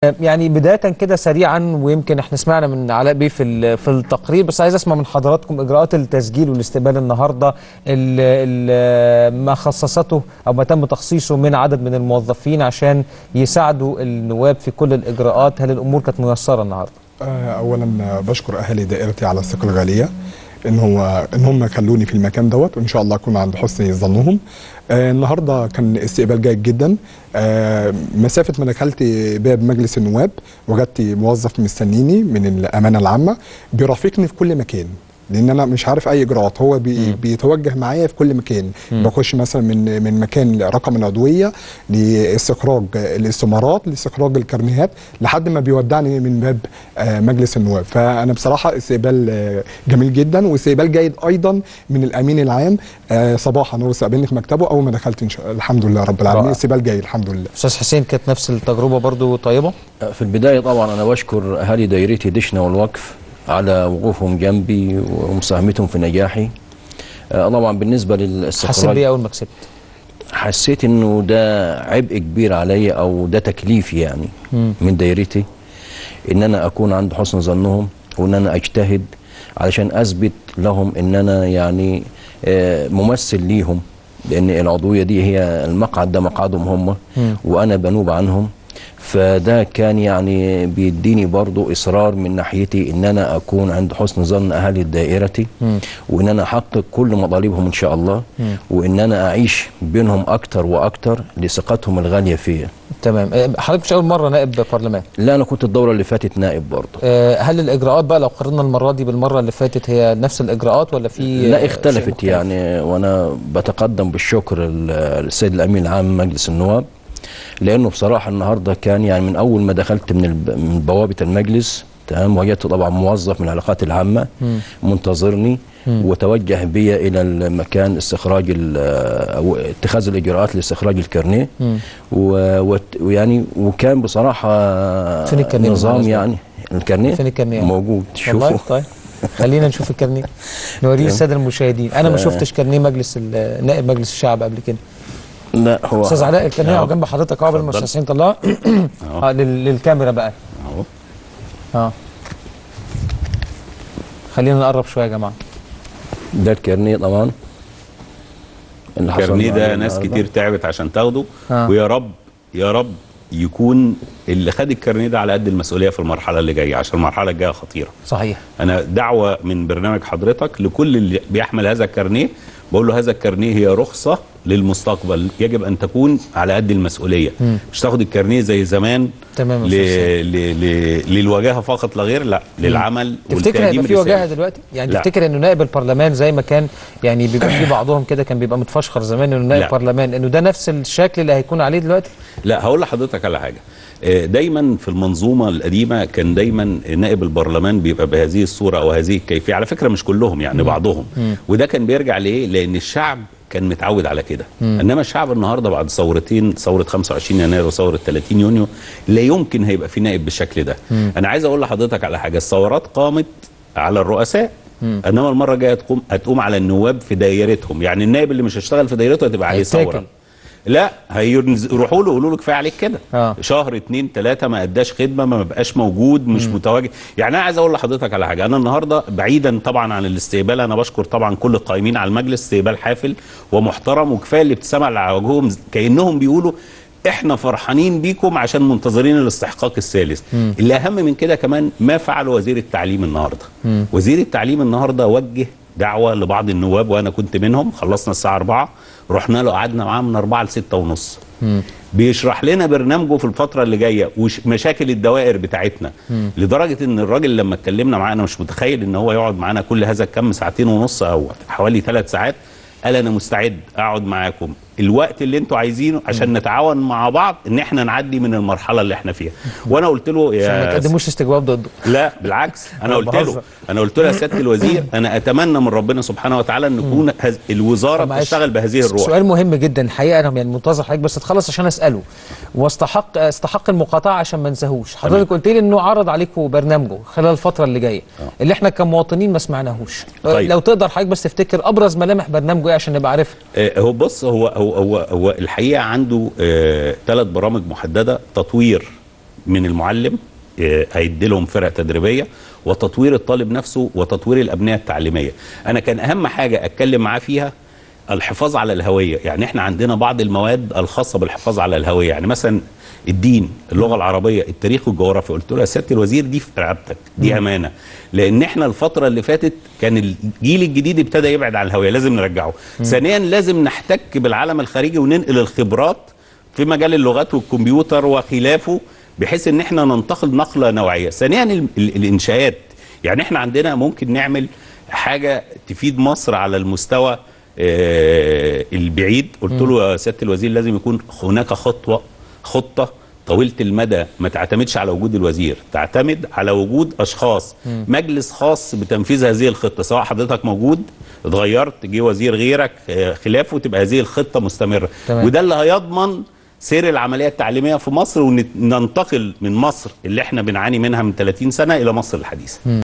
يعني بداية كده سريعا ويمكن احنا سمعنا من علاء بيه في ال- في التقرير بس عايز اسمع من حضراتكم اجراءات التسجيل والاستقبال النهارده ال- ال- ما خصصته او ما تم تخصيصه من عدد من الموظفين عشان يساعدوا النواب في كل الاجراءات هل الامور كانت ميسرة النهارده؟ آه، اولا آه، بشكر اهالي دائرتي على الثقه الغاليه ان هو ان هم خلوني في المكان دوت وان شاء الله اكون عند حسن ظنهم آه النهارده كان استقبال جيد جدا آه مسافه ما دخلت باب مجلس النواب وجدت موظف مستنيني من الامانه العامه بيرافقني في كل مكان لان انا مش عارف اي اجراءات هو بي بيتوجه معايا في كل مكان بخش مثلا من من مكان رقم العضويه لاستخراج الاستمارات لاستخراج الكارنيهات لحد ما بيودعني من باب آه، مجلس النواب فانا بصراحه استقبال آه، جميل جدا واستقبال جيد ايضا من الامين العام آه، صباحا هو استقبلني في مكتبه اول ما دخلت إن شاء الحمد لله رب العالمين رائع. استقبال جيد الحمد لله استاذ حسين كانت نفس التجربة برضو طيبة؟ في البداية طبعا أنا بشكر أهالي دايرتي دشنا والوقف على وقوفهم جنبي ومساهمتهم في نجاحي آه، طبعا بالنسبة حسيت للاستقرار بيه اول ما كسبت حسيت انه ده عبء كبير عليا او ده تكليف يعني من دايرتي ان انا اكون عند حسن ظنهم وان انا اجتهد علشان اثبت لهم ان انا يعني آه، ممثل ليهم لان العضويه دي هي المقعد ده مقعدهم هم وانا بنوب عنهم فده كان يعني بيديني برضو اصرار من ناحيتي ان انا اكون عند حسن ظن اهالي دائرتي وان انا احقق كل مطالبهم ان شاء الله وان انا اعيش بينهم اكتر واكتر لثقتهم الغاليه فيا تمام آه، حضرتك مش اول مرة نائب برلمان لا انا كنت الدوره اللي فاتت نائب برضه آه، هل الاجراءات بقى لو قارنا المرة دي بالمرة اللي فاتت هي نفس الاجراءات ولا في آه، لا شيء اختلفت مختلف؟ يعني وانا بتقدم بالشكر ال- السيد الامين العام مجلس النواب لانه بصراحه النهارده كان يعني من اول ما دخلت من الب- من بوابه المجلس تمام وجدت طبعا موظف من العلاقات العامه منتظرني وتوجه بي الى المكان استخراج ال- او اتخاذ الاجراءات لاستخراج الكارنيه و- وت- ويعني وكان بصراحه فين الكارنيه نظام بالمناسبة؟ يعني الكارنيه فين الكارنيه؟ موجود والله شوفوا طيب خلينا نشوف الكارنيه نوريه الساده المشاهدين انا ما ف- شفتش كارنيه مجلس ال- نائب مجلس الشعب قبل كده لا هو استاذ علاء الكارنيه أهو. اهو جنب حضرتك اهو قبل ما اتفضل. استاذ حسين طلع أهو. اه لل- للكاميرا بقى اهو اه خلينا نقرب شويه يا جماعه ده الكارنيه طبعا اللي حصل الكارنيه معايا ده ناس النهاردة. كتير تعبت عشان تاخده آه. ويا رب يا رب يكون اللي خد الكارنيه ده على قد المسؤوليه في المرحله اللي جايه عشان المرحله الجايه خطيره صحيح انا دعوه من برنامج حضرتك لكل اللي بيحمل هذا الكارنيه بقول له هذا الكارنيه هي رخصه للمستقبل يجب ان تكون على قد المسؤوليه مش تاخد الكارنيه زي زمان تمام يا ل... أستاذ ل... ل... للوجاهه فقط لا غير لا للعمل تفتكر هيبقى والتقديم في وجاهه رسالة. دلوقتي؟ يعني لا. تفتكر انه نائب البرلمان زي ما كان يعني بيبقى في بعضهم كده كان بيبقى متفشخر زمان انه نائب لا. برلمان انه ده نفس الشكل اللي هيكون عليه دلوقتي؟ لا هقول لحضرتك على حاجه آه، دايما في المنظومه القديمه كان دايما نائب البرلمان بيبقى بهذه الصوره او هذه الكيفيه على فكره مش كلهم يعني بعضهم وده كان بيرجع لايه لان الشعب كان متعود على كده انما الشعب النهارده بعد ثورتين ثوره 25 يناير وثوره 30 يونيو لا يمكن هيبقى في نائب بالشكل ده انا عايز اقول لحضرتك على حاجه الثورات قامت على الرؤساء انما المره الجايه تقوم هتقوم على النواب في دايرتهم يعني النائب اللي مش هيشتغل في دايرته هتبقى عليه هيتاكل. ثوره لا هيروحوا له يقولوا له كفايه عليك كده آه. شهر اتنين تلاته ما اداش خدمه ما بقاش موجود مش متواجد يعني انا عايز اقول لحضرتك على حاجه انا النهارده بعيدا طبعا عن الاستقبال انا بشكر طبعا كل القائمين على المجلس استقبال حافل ومحترم وكفايه الابتسامه اللي على وجوههم كانهم بيقولوا احنا فرحانين بيكم عشان منتظرين الاستحقاق الثالث اللي اهم من كده كمان ما فعل وزير التعليم النهارده وزير التعليم النهارده وجه دعوه لبعض النواب وانا كنت منهم خلصنا الساعه 4 رحنا له قعدنا معاه من 4 ل 6 ونص بيشرح لنا برنامجه في الفتره اللي جايه ومشاكل الدوائر بتاعتنا لدرجه ان الراجل لما اتكلمنا معاه انا مش متخيل ان هو يقعد معانا كل هذا الكم ساعتين ونص او حوالي ثلاث ساعات قال انا مستعد اقعد معاكم الوقت اللي انتوا عايزينه عشان نتعاون مع بعض ان احنا نعدي من المرحله اللي احنا فيها وانا قلت له عشان ما يا تقدموش استجواب ضده لا بالعكس انا أنا قلت بهزر. له انا قلت له يا سياده الوزير انا اتمنى من ربنا سبحانه وتعالى ان يكون هز- الوزاره طب معلش، بتشتغل بهذه الروح سؤال مهم جدا الحقيقه انا يعني منتظر حضرتك بس تخلص عشان اساله واستحق استحق المقاطعه عشان ما ننساهوش حضرتك قلت لي انه عرض عليكم برنامجه خلال الفتره اللي جايه اللي احنا كمواطنين ما سمعناهوش طيب. لو تقدر حضرتك بس تفتكر ابرز ملامح برنامجه ايه عشان نبقى عارفها آه، هو بص هو هو هو, هو الحقيقه عنده ثلاث برامج محدده تطوير من المعلم آه، هيدي لهم فرق تدريبيه وتطوير الطالب نفسه وتطوير الابنيه التعليميه انا كان اهم حاجه اتكلم معاه فيها الحفاظ على الهويه يعني احنا عندنا بعض المواد الخاصه بالحفاظ على الهويه يعني مثلا الدين اللغه العربيه التاريخ والجغرافيا قلت له يا سياده الوزير دي في رقبتك دي امانه لان احنا الفتره اللي فاتت كان الجيل الجديد ابتدى يبعد عن الهويه لازم نرجعه ثانيا لازم نحتك بالعالم الخارجي وننقل الخبرات في مجال اللغات والكمبيوتر وخلافه بحيث ان احنا ننتقل نقله نوعيه ثانيا ال- ال- الانشاءات يعني احنا عندنا ممكن نعمل حاجه تفيد مصر على المستوى آه، البعيد قلت له يا سياده الوزير لازم يكون هناك خطوه خطه طويله المدى ما تعتمدش على وجود الوزير تعتمد على وجود اشخاص مجلس خاص بتنفيذ هذه الخطه سواء حضرتك موجود اتغيرت جه وزير غيرك آه، خلافه تبقى هذه الخطه مستمره تمام. وده اللي هيضمن سير العمليه التعليميه في مصر وننتقل من مصر اللي احنا بنعاني منها من 30 سنه الى مصر الحديثه